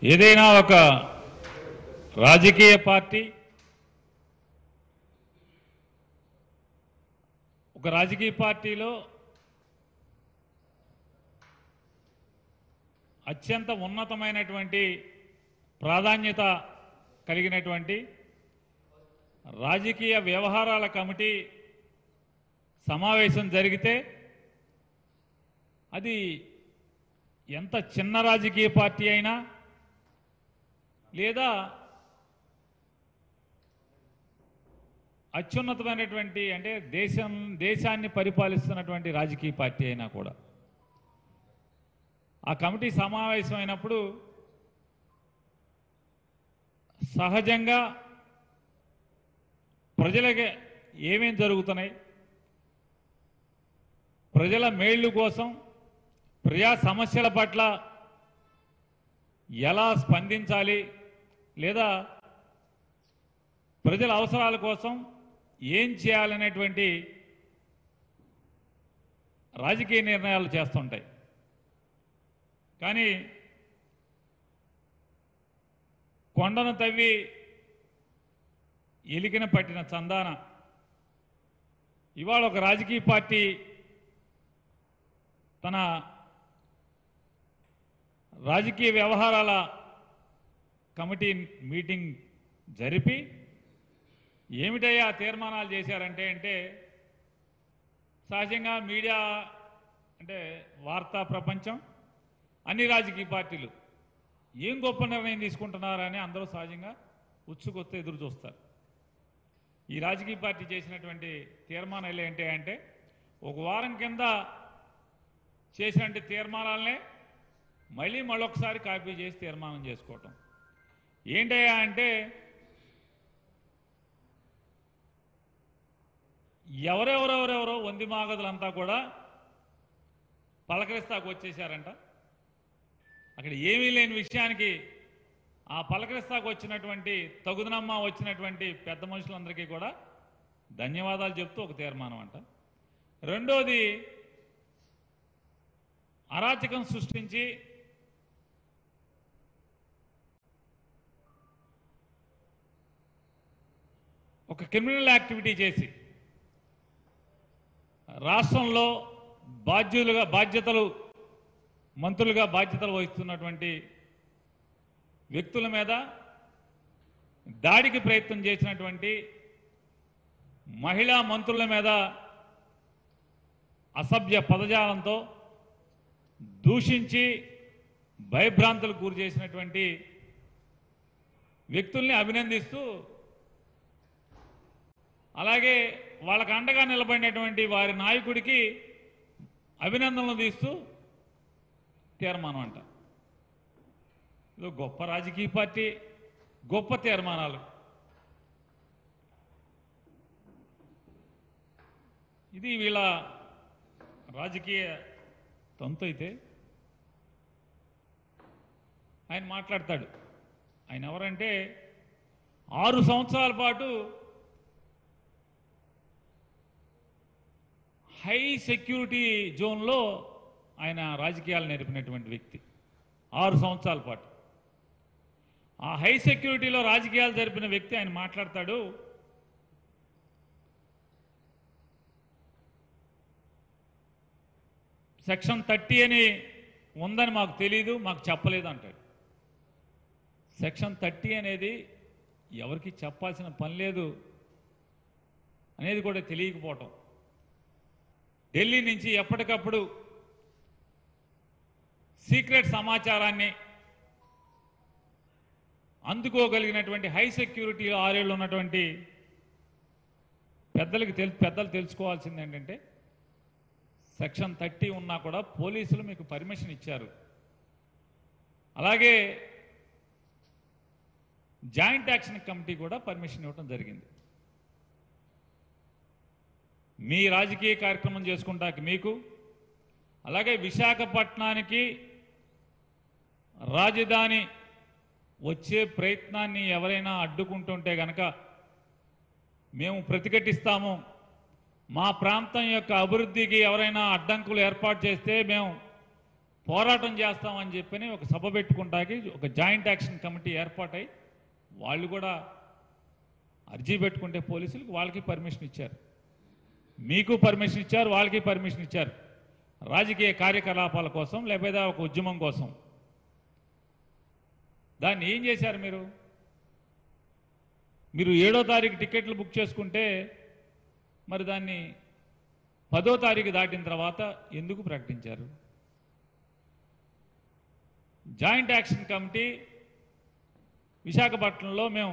ఏదైనా ఒక రాజకీయ పార్టీ ఒక రాజకీయ పార్టీలో అత్యంత ఉన్నతమైనటువంటి ప్రాధాన్యత కలిగినటువంటి రాజకీయ వ్యవహారాల కమిటీ సమావేశం జరిగితే అది ఎంత చిన్న రాజకీయ పార్టీ అయినా లేదా అత్యున్నతమైనటువంటి అంటే దేశం దేశాన్ని పరిపాలిస్తున్నటువంటి రాజకీయ పార్టీ అయినా కూడా ఆ కమిటీ సమావేశం అయినప్పుడు సహజంగా ప్రజలకి ఏమేం జరుగుతున్నాయి ప్రజల మేళ్లు కోసం ప్రజా సమస్యల పట్ల ఎలా స్పందించాలి లేదా ప్రజల అవసరాల కోసం ఏం చేయాలనేటువంటి రాజకీయ నిర్ణయాలు చేస్తుంటాయి కానీ కొండను తవ్వి ఎలికిన పట్టిన చందాన ఇవాళ ఒక రాజకీయ పార్టీ తన రాజకీయ వ్యవహారాల కమిటీ మీటింగ్ జరిపి ఏమిటయ్యా తీర్మానాలు చేశారంటే అంటే సహజంగా మీడియా అంటే వార్తా ప్రపంచం అన్ని రాజకీయ పార్టీలు ఏం గొప్ప నిర్ణయం తీసుకుంటున్నారని అందరూ సహజంగా ఉచ్చుకొస్తే ఎదురు చూస్తారు ఈ రాజకీయ పార్టీ చేసినటువంటి తీర్మానాలు ఏంటి అంటే ఒక వారం కింద చేసినటువంటి తీర్మానాలనే మళ్ళీ మళ్ళొకసారి కాపీ చేసి తీర్మానం చేసుకోవటం ఏంటయ్యా అంటే ఎవరెవరెవరెవరో వంది మాగదులంతా కూడా పలకరిస్తాకు వచ్చేసారంట అక్కడ ఏమీ లేని విషయానికి ఆ పలకరిస్తాకు వచ్చినటువంటి తగుదనమ్మ వచ్చినటువంటి పెద్ద మనుషులందరికీ కూడా ధన్యవాదాలు చెప్తూ ఒక తీర్మానం అంట రెండోది అరాచకం సృష్టించి ఒక క్రిమినల్ యాక్టివిటీ చేసి రాష్ట్రంలో బాధ్యులుగా బాధ్యతలు మంత్రులుగా బాధ్యతలు వహిస్తున్నటువంటి వ్యక్తుల మీద దాడికి ప్రయత్నం చేసినటువంటి మహిళా మంత్రుల మీద అసభ్య పదజాలంతో దూషించి భయభ్రాంతులకు గురి చేసినటువంటి వ్యక్తుల్ని అభినందిస్తూ అలాగే వాళ్ళకు అండగా నిలబడినటువంటి వారి నాయకుడికి అభినందనలు తీస్తూ తీర్మానం అంట ఇది గొప్ప రాజకీయ పార్టీ గొప్ప తీర్మానాలు ఇది వీళ్ళ రాజకీయ తంతు అయితే ఆయన మాట్లాడతాడు ఆయన ఎవరంటే ఆరు సంవత్సరాల పాటు హై సెక్యూరిటీ జోన్లో ఆయన రాజకీయాలు నేర్పినటువంటి వ్యక్తి ఆరు సంవత్సరాల పాటు ఆ హై సెక్యూరిటీలో రాజకీయాలు జరిపిన వ్యక్తి ఆయన మాట్లాడతాడు సెక్షన్ థర్టీ అని ఉందని మాకు తెలియదు మాకు చెప్పలేదు అంటాడు సెక్షన్ థర్టీ అనేది ఎవరికి చెప్పాల్సిన పని లేదు అనేది కూడా తెలియకపోవటం ఢిల్లీ నుంచి ఎప్పటికప్పుడు సీక్రెట్ సమాచారాన్ని అందుకోగలిగినటువంటి హై సెక్యూరిటీ ఆరేళ్ళు ఉన్నటువంటి పెద్దలకి తెలు పెద్దలు తెలుసుకోవాల్సింది ఏంటంటే సెక్షన్ థర్టీ ఉన్నా కూడా పోలీసులు మీకు పర్మిషన్ ఇచ్చారు అలాగే జాయింట్ యాక్షన్ కమిటీ కూడా పర్మిషన్ ఇవ్వడం జరిగింది మీ రాజకీయ కార్యక్రమం చేసుకుంటాకి మీకు అలాగే విశాఖపట్నానికి రాజధాని వచ్చే ప్రయత్నాన్ని ఎవరైనా అడ్డుకుంటుంటే గనక మేము ప్రతిఘటిస్తాము మా ప్రాంతం యొక్క అభివృద్ధికి ఎవరైనా అడ్డంకులు ఏర్పాటు చేస్తే మేము పోరాటం చేస్తామని చెప్పని ఒక సభ పెట్టుకుంటాకి ఒక జాయింట్ యాక్షన్ కమిటీ ఏర్పాటై వాళ్ళు కూడా అర్జీ పెట్టుకుంటే పోలీసులకు వాళ్ళకి పర్మిషన్ ఇచ్చారు మీకు పర్మిషన్ ఇచ్చారు వాళ్ళకి పర్మిషన్ ఇచ్చారు రాజకీయ కార్యకలాపాల కోసం లేకపోతే ఒక ఉద్యమం కోసం దాన్ని ఏం చేశారు మీరు మీరు ఏడో తారీఖు టికెట్లు బుక్ చేసుకుంటే మరి దాన్ని పదో తారీఖు దాటిన తర్వాత ఎందుకు ప్రకటించారు జాయింట్ యాక్షన్ కమిటీ విశాఖపట్నంలో మేము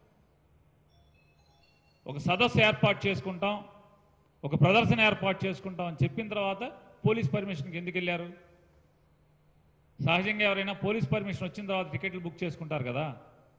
ఒక సదస్సు ఏర్పాటు చేసుకుంటాం ఒక ప్రదర్శన ఏర్పాటు చేసుకుంటాం అని చెప్పిన తర్వాత పోలీస్ పర్మిషన్కి ఎందుకు వెళ్ళారు సహజంగా ఎవరైనా పోలీస్ పర్మిషన్ వచ్చిన తర్వాత టికెట్లు బుక్ చేసుకుంటారు కదా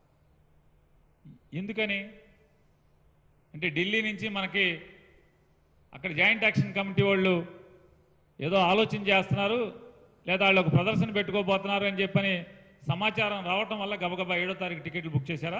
ఎందుకని అంటే ఢిల్లీ నుంచి మనకి అక్కడ జాయింట్ యాక్షన్ కమిటీ వాళ్ళు ఏదో ఆలోచన చేస్తున్నారు లేదా వాళ్ళు ఒక ప్రదర్శన పెట్టుకోబోతున్నారు అని చెప్పని సమాచారం రావటం వల్ల గబగబా ఏడో తారీఖు టికెట్లు బుక్ చేశారా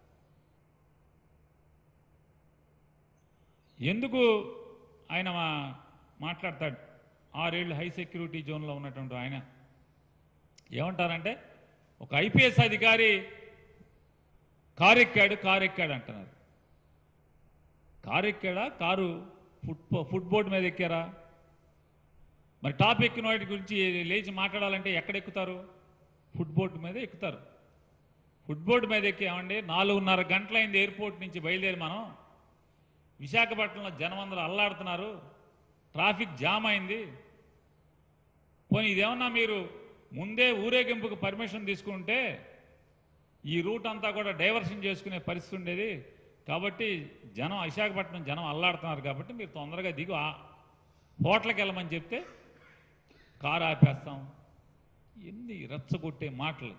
ఎందుకు ఆయన మా- మాట్లాడతాడు ఆరేళ్ళు హై సెక్యూరిటీ జోన్లో ఉన్నటువంటి ఆయన ఏమంటారంటే ఒక ఐపీఎస్ అధికారి కారు ఎక్కాడు కారు ఎక్కాడు అంటున్నారు కారు ఎక్కాడా కారు ఫుట్ ఫుట్ బోర్డు మీద ఎక్కారా మరి టాప్ ఎక్కిన వాటి గురించి లేచి మాట్లాడాలంటే ఎక్కడ ఎక్కుతారు ఫుట్ బోర్డు మీద ఎక్కుతారు ఫుట్ బోర్డు మీద ఎక్కి ఏమండి నాలుగున్నర గంటలైంది ఎయిర్పోర్ట్ నుంచి బయలుదేరి మనం విశాఖపట్నంలో జనం అందరూ అల్లాడుతున్నారు ట్రాఫిక్ జామ్ అయింది పోనీ ఇదేమన్నా మీరు ముందే ఊరేగింపుకు పర్మిషన్ తీసుకుంటే ఈ రూట్ అంతా కూడా డైవర్షన్ చేసుకునే పరిస్థితి ఉండేది కాబట్టి జనం విశాఖపట్నం జనం అల్లాడుతున్నారు కాబట్టి మీరు తొందరగా దిగు ఆ హోటల్కి వెళ్ళమని చెప్తే కారు ఆపేస్తాం ఎన్ని రెచ్చగొట్టే మాటలు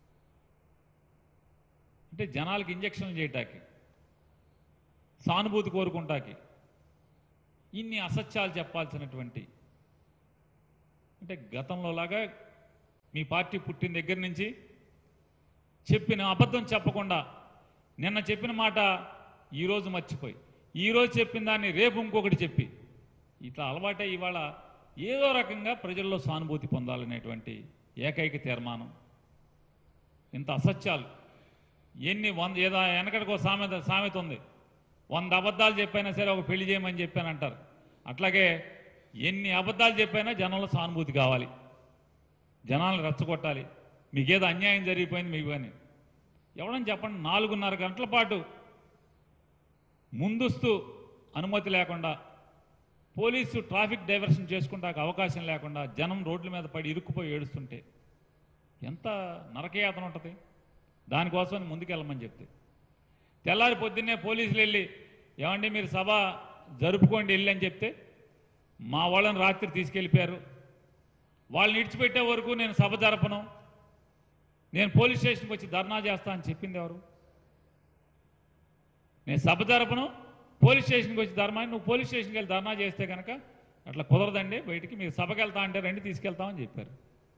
అంటే జనాలకి ఇంజక్షన్లు చేయటానికి సానుభూతి కోరుకుంటాకి ఇన్ని అసత్యాలు చెప్పాల్సినటువంటి అంటే గతంలో లాగా మీ పార్టీ పుట్టిన దగ్గర నుంచి చెప్పిన అబద్ధం చెప్పకుండా నిన్న చెప్పిన మాట ఈరోజు మర్చిపోయి ఈరోజు చెప్పిన దాన్ని రేపు ఇంకొకటి చెప్పి ఇట్లా అలవాటే ఇవాళ ఏదో రకంగా ప్రజల్లో సానుభూతి పొందాలనేటువంటి ఏకైక తీర్మానం ఇంత అసత్యాలు ఎన్ని వంద ఏదో వెనకటికో సామెత సామెత ఉంది వంద అబద్ధాలు చెప్పైనా సరే ఒక పెళ్లి చేయమని చెప్పాను అంటారు అట్లాగే ఎన్ని అబద్ధాలు చెప్పైనా జనంలో సానుభూతి కావాలి జనాలను రెచ్చగొట్టాలి మీకేదో అన్యాయం జరిగిపోయింది మీకు అని ఎవడని చెప్పండి నాలుగున్నర గంటల పాటు ముందస్తు అనుమతి లేకుండా పోలీసు ట్రాఫిక్ డైవర్షన్ చేసుకుంటాక అవకాశం లేకుండా జనం రోడ్ల మీద పడి ఇరుక్కుపోయి ఏడుస్తుంటే ఎంత నరకయాతన ఉంటుంది దానికోసం ముందుకెళ్ళమని చెప్తే తెల్లారి పొద్దున్నే పోలీసులు వెళ్ళి ఏమండి మీరు సభ జరుపుకోండి వెళ్ళి అని చెప్తే మా వాళ్ళని రాత్రి తీసుకెళ్ళిపోయారు వాళ్ళని ఇడిచిపెట్టే వరకు నేను సభ జరపను నేను పోలీస్ స్టేషన్కి వచ్చి ధర్నా చేస్తా అని చెప్పింది ఎవరు నేను సభ జరపను పోలీస్ స్టేషన్కి వచ్చి ధర్మా నువ్వు పోలీస్ స్టేషన్కి వెళ్ళి ధర్నా చేస్తే కనుక అట్లా కుదరదండి బయటికి మీరు సభకి వెళ్తా అంటే రండి తీసుకెళ్తామని చెప్పారు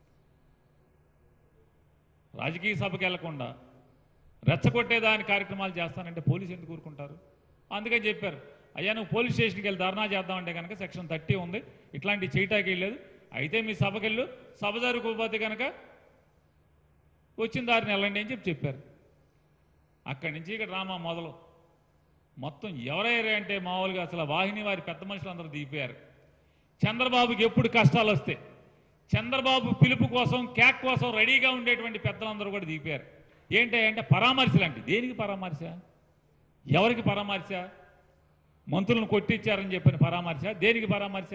రాజకీయ సభకి వెళ్లకుండా రెచ్చగొట్టే దాని కార్యక్రమాలు చేస్తానంటే పోలీసు ఎందుకు ఊరుకుంటారు అందుకని చెప్పారు అయ్యా నువ్వు పోలీస్ స్టేషన్కి వెళ్ళి ధర్నా చేద్దామంటే కనుక సెక్షన్ థర్టీ ఉంది ఇట్లాంటి చేయటానికి వెళ్ళలేదు అయితే మీ సభకి వెళ్ళు సభ జరగకపోతే కనుక వచ్చిన దారిని వెళ్ళండి అని చెప్పి చెప్పారు అక్కడి నుంచి ఇక్కడ డ్రామా మొదలు మొత్తం ఎవరైనా అంటే మామూలుగా అసలు వాహిని వారి పెద్ద మనుషులు అందరూ దిగిపోయారు చంద్రబాబుకి ఎప్పుడు కష్టాలు వస్తే చంద్రబాబు పిలుపు కోసం క్యాక్ కోసం రెడీగా ఉండేటువంటి పెద్దలందరూ కూడా దిగిపోయారు ఏంటి అంటే పరామర్శలు అంటే దేనికి పరామర్శ ఎవరికి పరామర్శ మంత్రులను కొట్టించారని చెప్పిన పరామర్శ దేనికి పరామర్శ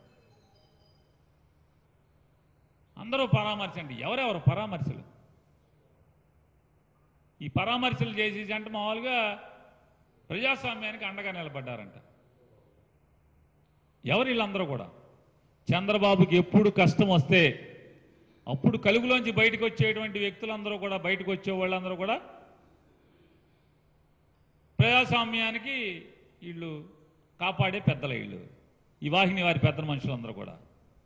అందరూ పరామర్శ అండి ఎవరెవరు పరామర్శలు ఈ పరామర్శలు చేసి అంటే మామూలుగా ప్రజాస్వామ్యానికి అండగా నిలబడ్డారంట ఎవరు వీళ్ళందరూ కూడా చంద్రబాబుకి ఎప్పుడు కష్టం వస్తే అప్పుడు కలుగులోంచి బయటకు వచ్చేటువంటి వ్యక్తులందరూ కూడా బయటకు వచ్చే వాళ్ళందరూ కూడా ప్రజాస్వామ్యానికి వీళ్ళు కాపాడే పెద్దల వీళ్ళు ఈ వాహిని వారి పెద్ద మనుషులందరూ కూడా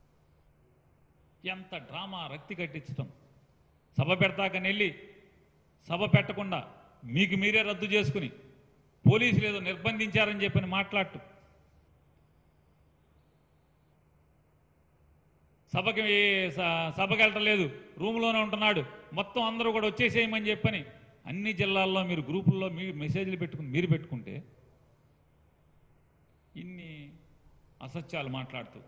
ఎంత డ్రామా రక్తి కట్టించటం సభ పెడతాకని వెళ్ళి సభ పెట్టకుండా మీకు మీరే రద్దు చేసుకుని పోలీసులు ఏదో నిర్బంధించారని చెప్పని మాట్లాడటం సభకి స- సభకి వెళ్ళట్లేదు రూమ్లోనే ఉంటున్నాడు మొత్తం అందరూ కూడా వచ్చేసేయమని చెప్పని అన్ని జిల్లాల్లో మీరు గ్రూపుల్లో మీ మెసేజ్లు పెట్టుకుని మీరు పెట్టుకుంటే ఇన్ని అసత్యాలు మాట్లాడుతూ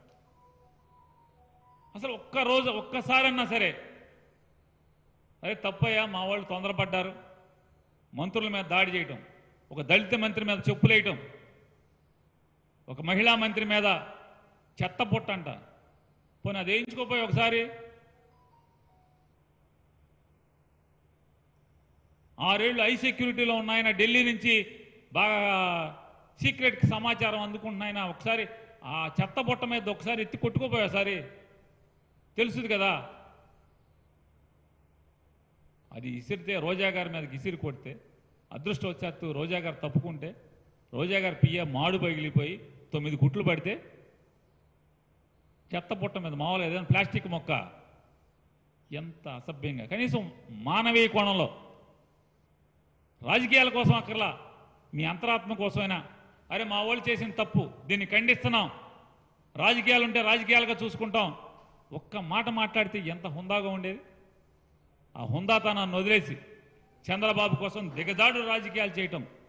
అసలు ఒక్క రోజు ఒక్కసారన్నా సరే అరే తప్పయ్యా మా వాళ్ళు తొందరపడ్డారు మంత్రుల మీద దాడి చేయటం ఒక దళిత మంత్రి మీద చెప్పులేయటం ఒక మహిళా మంత్రి మీద చెత్త పొట్టంట పోనీ అది వేయించుకోపోయి ఒకసారి ఆరేళ్లు ఐ సెక్యూరిటీలో ఉన్నాయన ఢిల్లీ నుంచి బాగా సీక్రెట్ సమాచారం అందుకుంటున్నాయన ఒకసారి ఆ చెత్త బుట్ట మీద ఒకసారి ఎత్తి కొట్టుకోపోయా ఒకసారి తెలుసుది కదా అది ఇసిరితే రోజా గారి మీదకి ఇసిరి కొడితే అదృష్టవశాత్తు రోజా గారు తప్పుకుంటే రోజా గారి పియ్య మాడు పగిలిపోయి తొమ్మిది గుట్లు పడితే చెత్త పుట్ట మీద మామూలు ఏదైనా ప్లాస్టిక్ మొక్క ఎంత అసభ్యంగా కనీసం మానవీయ కోణంలో రాజకీయాల కోసం అక్కర్లా మీ అంతరాత్మ కోసమైనా అరే మా వాళ్ళు చేసిన తప్పు దీన్ని ఖండిస్తున్నాం రాజకీయాలు ఉంటే రాజకీయాలుగా చూసుకుంటాం ఒక్క మాట మాట్లాడితే ఎంత హుందాగా ఉండేది ఆ హుందాతనాన్ని వదిలేసి చంద్రబాబు కోసం దిగజాడు రాజకీయాలు చేయటం